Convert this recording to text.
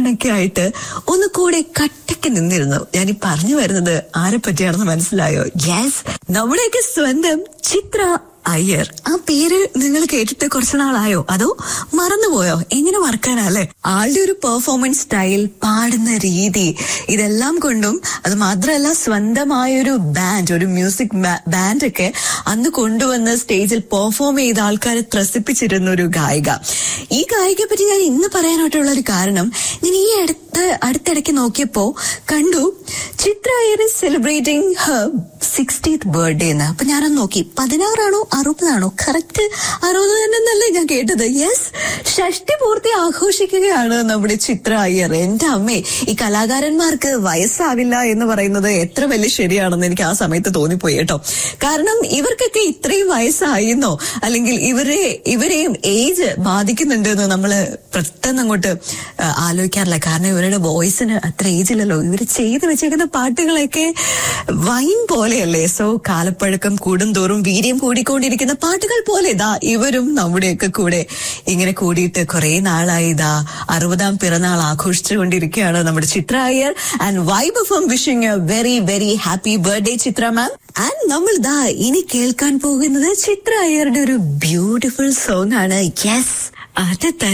ഒക്കെ ആയിട്ട് ഒന്ന് കൂടെ കട്ടയ്ക്ക് നിന്നിരുന്നു ഞാൻ ഈ പറഞ്ഞു വരുന്നത് ആരെ പറ്റിയാണെന്ന് മനസ്സിലായോ യെസ് നമ്മുടെയൊക്കെ സ്വന്തം ചിത്ര അയ്യർ ആ പേര് നിങ്ങൾ കേട്ടിട്ട് കുറച്ചു നാളായോ അതോ മറന്നുപോയോ എങ്ങനെ മറക്കാനാ അല്ലെ ആളുടെ ഒരു പെർഫോമൻസ് സ്റ്റൈൽ പാടുന്ന രീതി ഇതെല്ലാം കൊണ്ടും അത് മാത്രമല്ല സ്വന്തമായൊരു ബാൻഡ് ഒരു മ്യൂസിക് ബാൻഡ് ഒക്കെ അന്ന് കൊണ്ടുവന്ന് സ്റ്റേജിൽ പെർഫോം ചെയ്ത ആൾക്കാരെ ത്രസിപ്പിച്ചിരുന്ന ഒരു ഗായിക ഈ ഗായികയെ പറ്റി ഞാൻ ഇന്ന് പറയാനായിട്ടുള്ള ഒരു കാരണം ഞാൻ ഈ അടുത്ത് അടുത്തിടയ്ക്ക് നോക്കിയപ്പോ കണ്ടു Chitra Iyer is celebrating her sixtieth birthday എന്ന് അപ്പൊ ഞാനൊന്ന് നോക്കി പതിനാറാണോ അറുപതാണോ കറക്റ്റ് അറുപത് തന്നെന്നല്ലേ ഞാൻ കേട്ടത് യെസ് ഷഷ്ടി പൂർത്തി ആഘോഷിക്കുകയാണ് നമ്മുടെ ചിത്ര അയ്യർ എന്റെ അമ്മേ ഈ കലാകാരന്മാർക്ക് വയസ്സാവില്ല എന്ന് പറയുന്നത് എത്ര വലിയ ശരിയാണെന്ന് എനിക്ക് ആ സമയത്ത് തോന്നിപ്പോയി കേട്ടോ കാരണം ഇവർക്കൊക്കെ ഇത്രയും വയസ്സായിരുന്നോ അല്ലെങ്കിൽ ഇവരെ ഇവരെയും ഏജ് ബാധിക്കുന്നുണ്ട് എന്ന് നമ്മള് പെട്ടെന്ന് അങ്ങോട്ട് ആ, ആലോചിക്കാറില്ല കാരണം ഇവരുടെ വോയിസിന് അത്ര ഏജ് ഇല്ലല്ലോ ഇവര് ചെയ്ത് വെച്ചേക്കുന്ന പാട്ടുകളൊക്കെ വൈൻ പോലെയല്ലേ സോ കാലപ്പഴക്കം കൂടും തോറും വീര്യം കൂടിക്കൊണ്ടിരിക്കുന്ന പാട്ടുകൾ പോലെ ഇതാ ഇവരും നമ്മുടെയൊക്കെ കൂടെ ഇങ്ങനെ കൂടിയിട്ട് കുറെ നാളായി ഇതാ അറുപതാം പിറന്നാൾ ആഘോഷിച്ചുകൊണ്ടിരിക്കുകയാണ് നമ്മുടെ Chitra Iyer and vibe from wishing a very very happy birthday Chitra ma'am and നമ്മൾ ദാ ഇനി കേൾക്കാൻ പോകുന്നത് ചിത്ര അയ്യറുടെ ഒരു ബ്യൂട്ടിഫുൾ സോങ് ആണ് യെസ് അത് തന്നെ